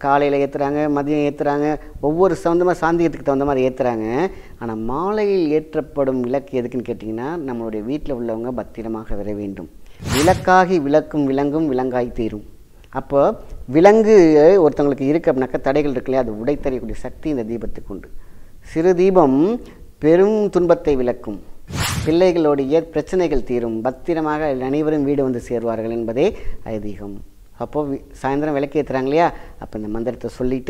காலையில் ஏற்றுறாங்க மதியம் ஏற்றுறாங்க ஒவ்வொரு சொந்தமாக சாந்தியத்துக்கு தகுந்த மாதிரி ஏற்றுறாங்க ஆனால் மாலையில் ஏற்றப்படும் விளக்கு எதுக்குன்னு கேட்டிங்கன்னா நம்மளுடைய வீட்டில் உள்ளவங்க பத்திரமாக வர வேண்டும் விளக்காகி விளக்கும் விலங்கும் விலங்காய் தீரும் அப்போ விலங்கு ஒருத்தவங்களுக்கு இருக்கு அப்படின்னாக்கா தடைகள் இருக்கு இல்லையா அது உடைத்தறியக்கூடிய சக்தி இந்த தீபத்துக்கு உண்டு சிறு தீபம் பெரும் துன்பத்தை விளக்கும் பிள்ளைகளுடைய பிரச்சனைகள் தீரும் பத்திரமாக அனைவரும் வீடு வந்து சேர்வார்கள் என்பதே ஐதீகம் அப்போது வி- சாயந்தரம் விளக்கு ஏற்றுறாங்க இல்லையா அப்போ இந்த மந்திரத்தை சொல்லிட்டு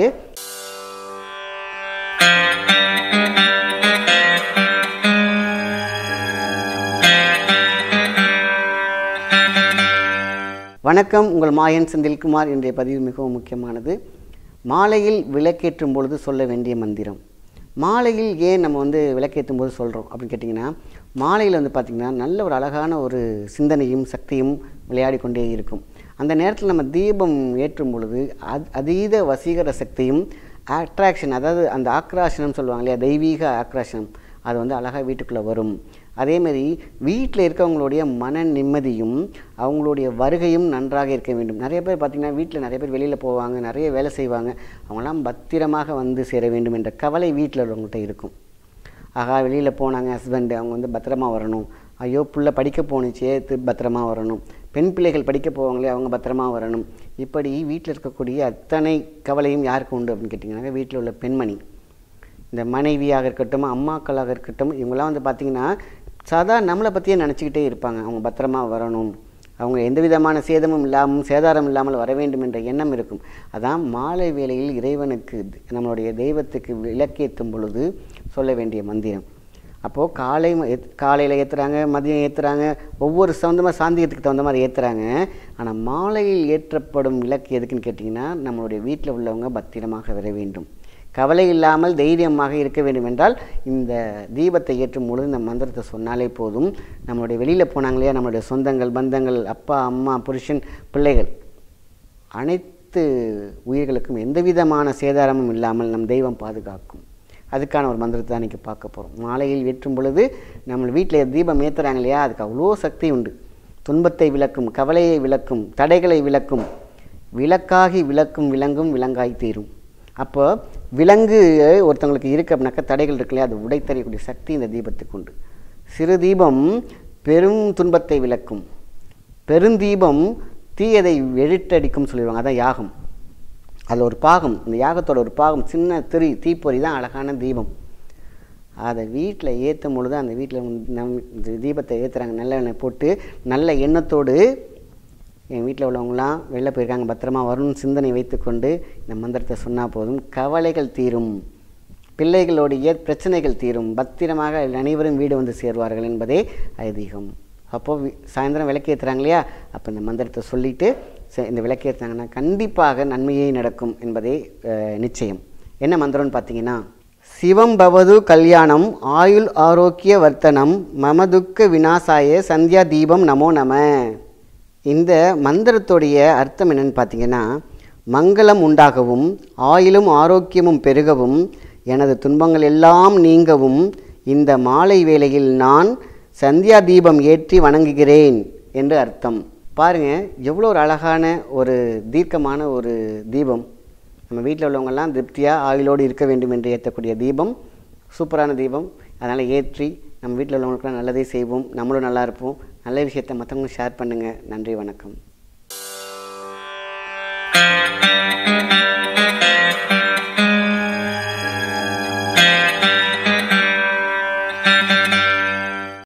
வணக்கம் உங்கள் மாயன் செந்தில்குமார் இன்றைய பதிவு மிகவும் முக்கியமானது மாலையில் விளக்கேற்றும் பொழுது சொல்ல வேண்டிய மந்திரம் மாலையில் ஏன் நம்ம வந்து விளக்கேற்றும் போது சொல்கிறோம் அப்படின்னு கேட்டிங்கன்னா மாலையில் வந்து பார்த்திங்கன்னா நல்ல ஒரு அழகான ஒரு சிந்தனையும் சக்தியும் விளையாடி கொண்டே இருக்கும் அந்த நேரத்தில் நம்ம தீபம் ஏற்றும் பொழுது அத் அதீத வசீகர சக்தியும் அட்ராக்ஷன் அதாவது அந்த ஆக்ராஷனம் சொல்லுவாங்க இல்லையா தெய்வீக ஆக்ராஷனம் அது வந்து அழகாக வீட்டுக்குள்ளே வரும் அதேமாரி வீட்டில் இருக்கவங்களுடைய மன நிம்மதியும் அவங்களுடைய வருகையும் நன்றாக இருக்க வேண்டும் நிறைய பேர் பார்த்திங்கன்னா வீட்டில் நிறைய பேர் வெளியில் போவாங்க நிறைய வேலை செய்வாங்க அவங்களாம் பத்திரமாக வந்து சேர வேண்டும் என்ற கவலை வீட்டில் உள்ளவங்கள்ட்ட இருக்கும் ஆகா வெளியில் போனாங்க ஹஸ்பண்டு அவங்க வந்து பத்திரமா வரணும் ஐயோ புள்ள படிக்க போணுச்சே தி- பத்திரமா வரணும் பெண் பிள்ளைகள் படிக்க போவாங்களே அவங்க பத்திரமா வரணும் இப்படி வீட்டில் இருக்கக்கூடிய அத்தனை கவலையும் யாருக்கு உண்டு அப்படின்னு கேட்டிங்கன்னா வீட்டில் உள்ள பெண்மணி இந்த மனைவியாக இருக்கட்டும் அம்மாக்களாக இருக்கட்டும் இவங்கெல்லாம் வந்து பார்த்திங்கன்னா சதா நம்மளை பற்றியே நினச்சிக்கிட்டே இருப்பாங்க அவங்க பத்திரமா வரணும் அவங்க எந்த விதமான சேதமும் இல்லாமல் சேதாரம் இல்லாமல் வர வேண்டும் என்ற எண்ணம் இருக்கும் அதான் மாலை வேளையில் இறைவனுக்கு நம்மளுடைய தெய்வத்துக்கு விளக்கேற்றும் பொழுது சொல்ல வேண்டிய மந்திரம் அப்போது காலை காலையில் ஏற்றுறாங்க மதியம் ஏற்றுறாங்க ஒவ்வொரு சொந்தமாக சாந்தியத்துக்கு தகுந்த மாதிரி ஏற்றுறாங்க ஆனால் மாலையில் ஏற்றப்படும் விளக்கு எதுக்குன்னு கேட்டிங்கன்னா நம்மளுடைய வீட்டில் உள்ளவங்க பத்திரமாக வர வேண்டும் கவலை இல்லாமல் தைரியமாக இருக்க வேண்டும் என்றால் இந்த தீபத்தை ஏற்றும் பொழுது இந்த மந்திரத்தை சொன்னாலே போதும் நம்மளுடைய வெளியில் போனாங்க இல்லையா நம்மளுடைய சொந்தங்கள் பந்தங்கள் அப்பா அம்மா புருஷன் பிள்ளைகள் அனைத்து உயிர்களுக்கும் எந்த விதமான சேதாரமும் இல்லாமல் நம் தெய்வம் பாதுகாக்கும் அதுக்கான ஒரு மந்திரத்தை தான் இன்றைக்கி பார்க்க போகிறோம் மாலையில் ஏற்றும் பொழுது நம்ம வீட்டில் தீபம் ஏற்றுறாங்க இல்லையா அதுக்கு அவ்வளோ சக்தி உண்டு துன்பத்தை விளக்கும் கவலையை விளக்கும் தடைகளை விளக்கும் விளக்காகி விளக்கும் விலங்கும் விலங்காய் தீரும் அப்போ விலங்கு ஒருத்தவங்களுக்கு இருக்கு அப்படின்னாக்கா தடைகள் இருக்கு இல்லையா அது உடைத்தறியக்கூடிய சக்தி இந்த தீபத்துக்கு உண்டு சிறு தீபம் பெரும் துன்பத்தை விளக்கும் பெருந்தீபம் தீயதை வெழிட்டடிக்கும் சொல்லிடுவாங்க அதான் யாகம் அதில் ஒரு பாகம் இந்த யாகத்தோட ஒரு பாகம் சின்ன திரி தீப்பொறி தான் அழகான தீபம் அதை வீட்டில் ஏற்றும் பொழுது அந்த வீட்டில் நம் இந்த தீபத்தை ஏற்றுறாங்க நல்ல எண்ணெய் போட்டு நல்ல எண்ணத்தோடு என் வீட்டில் உள்ளவங்களாம் வெளில போயிருக்காங்க பத்திரமா வரணும்னு சிந்தனை வைத்துக்கொண்டு இந்த மந்திரத்தை சொன்னால் போதும் கவலைகள் தீரும் பிள்ளைகளுடைய பிரச்சனைகள் தீரும் பத்திரமாக அனைவரும் வீடு வந்து சேர்வார்கள் என்பதே ஐதீகம் அப்போது வி- சாயந்தரம் விளக்கேற்றுறாங்க இல்லையா அப்போ இந்த மந்திரத்தை சொல்லிட்டு ச- இந்த விளக்கேற்றுறாங்கன்னா கண்டிப்பாக நன்மையே நடக்கும் என்பதே அஹ், நிச்சயம் என்ன மந்திரம்னு பார்த்தீங்கன்னா சிவம் பவது கல்யாணம் ஆயுள் ஆரோக்கிய வர்த்தனம் மமதுக்க விநாசாய சந்தியா தீபம் நமோ நம இந்த மந்திரத்துடைய அர்த்தம் என்னன்னு பார்த்தீங்கன்னா மங்களம் உண்டாகவும் ஆயிலும் ஆரோக்கியமும் பெருகவும் எனது துன்பங்கள் எல்லாம் நீங்கவும் இந்த மாலை வேளையில் நான் சந்தியா தீபம் ஏற்றி வணங்குகிறேன் என்று அர்த்தம் பாருங்க எவ்வளோ ஒரு அழகான ஒரு தீர்க்கமான ஒரு தீபம் நம்ம வீட்டில் உள்ளவங்கெல்லாம் திருப்தியாக ஆயுளோடு இருக்க வேண்டும் என்று ஏற்றக்கூடிய தீபம் சூப்பரான தீபம் அதனால் ஏற்றி நம்ம வீட்டில் உள்ளவங்களுக்குலாம் நல்லதே செய்வோம் நம்மளும் நல்லா இருப்போம் நல்ல விஷயத்தை மற்றவங்களும் ஷேர் பண்ணுங்கள் நன்றி வணக்கம்